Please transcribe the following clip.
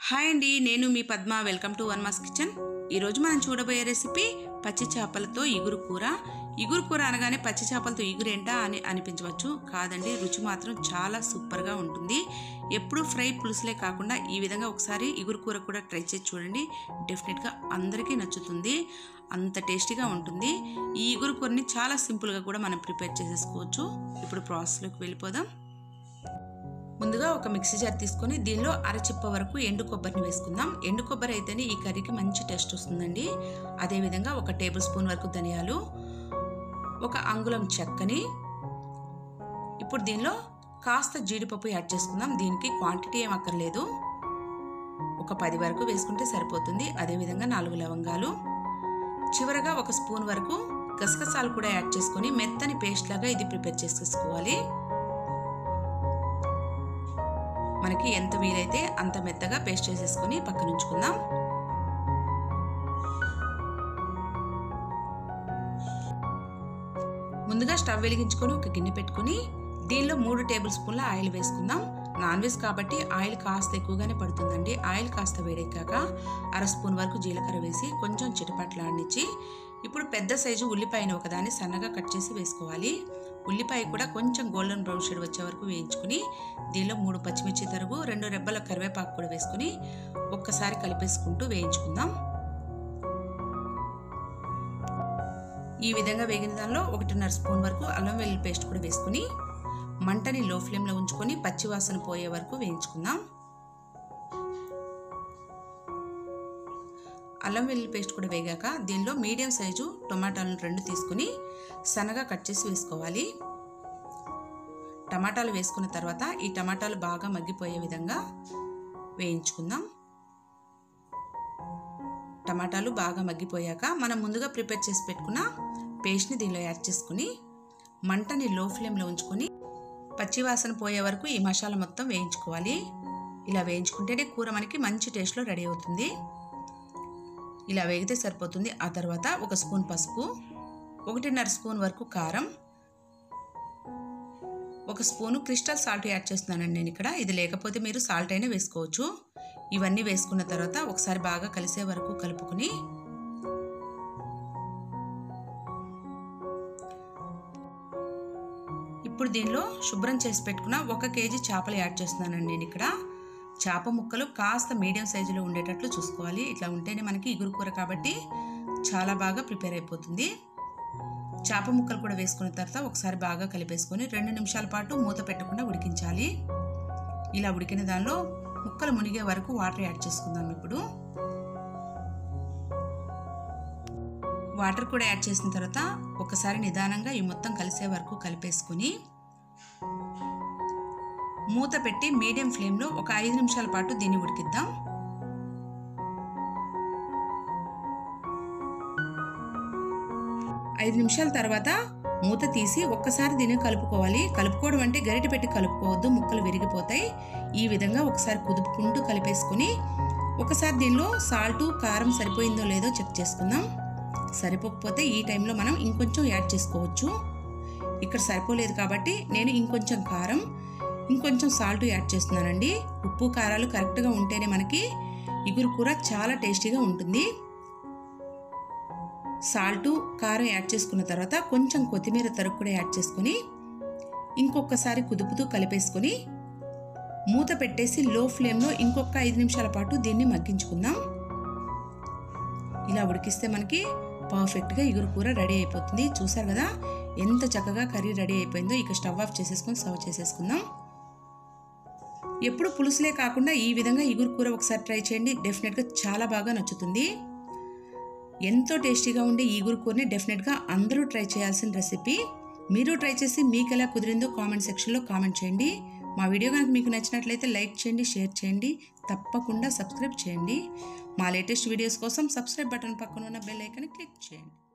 hi అండి నేను మీ పద్మ వెల్కమ్ టు వన్ మాస్ కిచెన్ ఈరోజు మనం చూడబోయే రెసిపీ పచ్చి చేపలతో ఇగురు కూర ఇగురు కూర అనగానే పచ్చి చేపలతో ఇగురేంటా అని అనిపించవచ్చు కాదండి రుచి మాత్రం చాలా సూపర్గా ఉంటుంది ఎప్పుడు ఫ్రై పులుసులే కాకుండా ఈ విధంగా ఒకసారి ఇగురు కూర కూడా ట్రై చేసి చూడండి డెఫినెట్గా అందరికీ నచ్చుతుంది అంత టేస్టీగా ఉంటుంది ఈ ఇగురు కూరని చాలా సింపుల్గా కూడా మనం ప్రిపేర్ చేసేసుకోవచ్చు ఇప్పుడు ప్రాసెస్లోకి వెళ్ళిపోదాం ముందుగా ఒక మిక్సీ జార్ తీసుకొని దీనిలో అరచిప్ప వరకు ఎండు కొబ్బరిని వేసుకుందాం ఎండు కొబ్బరి అయితేనే ఈ కర్రీకి మంచి టేస్ట్ వస్తుందండి అదేవిధంగా ఒక టేబుల్ స్పూన్ వరకు ధనియాలు ఒక అంగుళం చెక్కని ఇప్పుడు దీనిలో కాస్త జీడిపప్పు యాడ్ చేసుకుందాం దీనికి క్వాంటిటీ ఏం అక్కర్లేదు ఒక పది వరకు వేసుకుంటే సరిపోతుంది అదేవిధంగా నాలుగు లవంగాలు చివరగా ఒక స్పూన్ వరకు గసగసాలు కూడా యాడ్ చేసుకొని మెత్తని పేస్ట్ లాగా ఇది ప్రిపేర్ చేసేసుకోవాలి మనకి ఎంత వీలైతే అంత మెత్తగా పేస్ట్ చేసేసుకొని పక్కన ఉంచుకుందాం ముందుగా స్టవ్ వెలిగించుకొని ఒక గిన్నె పెట్టుకుని దీనిలో మూడు టేబుల్ స్పూన్ల ఆయిల్ వేసుకుందాం నాన్ వెజ్ కాబట్టి ఆయిల్ కాస్త ఎక్కువగానే పడుతుందండి ఆయిల్ కాస్త వేడెక్కాక అర స్పూన్ వరకు జీలకర్ర వేసి కొంచెం చిటపట్లాడినిచ్చి ఇప్పుడు పెద్ద సైజు ఉల్లిపాయను ఒకదాన్ని సన్నగా కట్ చేసి వేసుకోవాలి ఉల్లిపాయ కూడా కొంచెం గోల్డెన్ బ్రౌన్ షేడ్ వచ్చే వరకు వేయించుకుని దీనిలో మూడు పచ్చిమిర్చి తరుగు రెండు రెబ్బల కరివేపాకు కూడా వేసుకుని ఒక్కసారి కలిపేసుకుంటూ వేయించుకుందాం ఈ విధంగా వేగిన దానిలో ఒకటిన్నర స్పూన్ వరకు అల్లం వెల్లుల్లి పేస్ట్ కూడా వేసుకుని మంటని లో ఫ్లేమ్లో ఉంచుకొని పచ్చివాసన పోయే వరకు వేయించుకుందాం అల్లం వెల్లుల్లి పేస్ట్ కూడా వేగాక దీనిలో మీడియం సైజు టొమాటాలను రెండు తీసుకుని సన్నగా కట్ చేసి వేసుకోవాలి టమాటాలు వేసుకున్న తర్వాత ఈ టమాటాలు బాగా మగ్గిపోయే విధంగా వేయించుకుందాం టమాటాలు బాగా మగ్గిపోయాక మనం ముందుగా ప్రిపేర్ చేసి పెట్టుకున్న పేస్ట్ని దీనిలో యాడ్ చేసుకుని మంటని లో ఫ్లేమ్లో ఉంచుకొని పచ్చివాసన పోయే వరకు ఈ మసాలా మొత్తం వేయించుకోవాలి ఇలా వేయించుకుంటేనే కూర మనకి మంచి టేస్ట్లో రెడీ అవుతుంది ఇలా వేగితే సరిపోతుంది ఆ తర్వాత ఒక స్పూన్ పసుపు ఒకటిన్నర స్పూన్ వరకు కారం ఒక స్పూను క్రిస్టల్ సాల్ట్ యాడ్ చేస్తున్నానండి నేను ఇక్కడ ఇది లేకపోతే మీరు సాల్ట్ అయినా వేసుకోవచ్చు ఇవన్నీ వేసుకున్న తర్వాత ఒకసారి బాగా కలిసే వరకు కలుపుకుని ఇప్పుడు దీనిలో శుభ్రం చేసి పెట్టుకున్న ఒక కేజీ చేపలు యాడ్ చేస్తున్నానండి నేను ఇక్కడ చేప ముక్కలు కాస్త మీడియం సైజులో ఉండేటట్లు చూసుకోవాలి ఇట్లా ఉంటేనే మనకి ఇగురు కూర కాబట్టి చాలా బాగా ప్రిపేర్ అయిపోతుంది చేప ముక్కలు కూడా వేసుకున్న తర్వాత ఒకసారి బాగా కలిపేసుకొని రెండు నిమిషాల పాటు మూత పెట్టకుండా ఉడికించాలి ఇలా ఉడికిన దానిలో ముక్కలు మునిగే వరకు వాటర్ యాడ్ చేసుకుందాం ఇప్పుడు వాటర్ కూడా యాడ్ చేసిన తర్వాత ఒకసారి నిదానంగా ఈ మొత్తం కలిసే వరకు కలిపేసుకుని మూత పెట్టి మీడియం ఫ్లేమ్లో ఒక ఐదు నిమిషాల పాటు దీన్ని ఉడికిద్దాం ఐదు నిమిషాల తర్వాత మూత తీసి ఒక్కసారి దీన్ని కలుపుకోవాలి కలుపుకోవడం అంటే గరిటె పెట్టి కలుపుకోవద్దు ముక్కలు విరిగిపోతాయి ఈ విధంగా ఒకసారి కుదుపుకుంటూ కలిపేసుకుని ఒకసారి దీనిలో సాల్టు కారం సరిపోయిందో లేదో చెక్ చేసుకుందాం సరిపోకపోతే ఈ టైంలో మనం ఇంకొంచెం యాడ్ చేసుకోవచ్చు ఇక్కడ సరిపోలేదు కాబట్టి నేను ఇంకొంచెం కారం ఇంకొంచెం సాల్ట్ యాడ్ చేస్తున్నానండి ఉప్పు కారాలు కరెక్ట్గా ఉంటేనే మనకి ఇగురు కూర చాలా టేస్టీగా ఉంటుంది సాల్టు కారం యాడ్ చేసుకున్న తర్వాత కొంచెం కొత్తిమీర తరుగు కూడా యాడ్ చేసుకుని ఇంకొకసారి కుదుపుతూ కలిపేసుకొని మూత పెట్టేసి లో ఫ్లేమ్లో ఇంకొక ఐదు నిమిషాల పాటు దీన్ని మగ్గించుకుందాం ఇలా ఉడికిస్తే మనకి పర్ఫెక్ట్గా ఇగురు కూర రెడీ అయిపోతుంది చూసారు కదా ఎంత చక్కగా కర్రీ రెడీ అయిపోయిందో ఇక స్టవ్ ఆఫ్ చేసేసుకొని సర్వ్ చేసేసుకుందాం ఎప్పుడు పులుసులే కాకుండా ఈ విధంగా ఇగురు కూర ఒకసారి ట్రై చేయండి డెఫినెట్గా చాలా బాగా నచ్చుతుంది ఎంతో టేస్టీగా ఉండే ఈగురు కూరని డెఫినెట్గా అందరూ ట్రై చేయాల్సిన రెసిపీ మీరు ట్రై చేసి మీకు ఎలా కుదిరిందో కామెంట్ సెక్షన్లో కామెంట్ చేయండి మా వీడియో కనుక మీకు నచ్చినట్లయితే లైక్ చేయండి షేర్ చేయండి తప్పకుండా సబ్స్క్రైబ్ చేయండి మా లేటెస్ట్ వీడియోస్ కోసం సబ్స్క్రైబ్ బటన్ పక్కన ఉన్న బెల్ ఐకాన్ని క్లిక్ చేయండి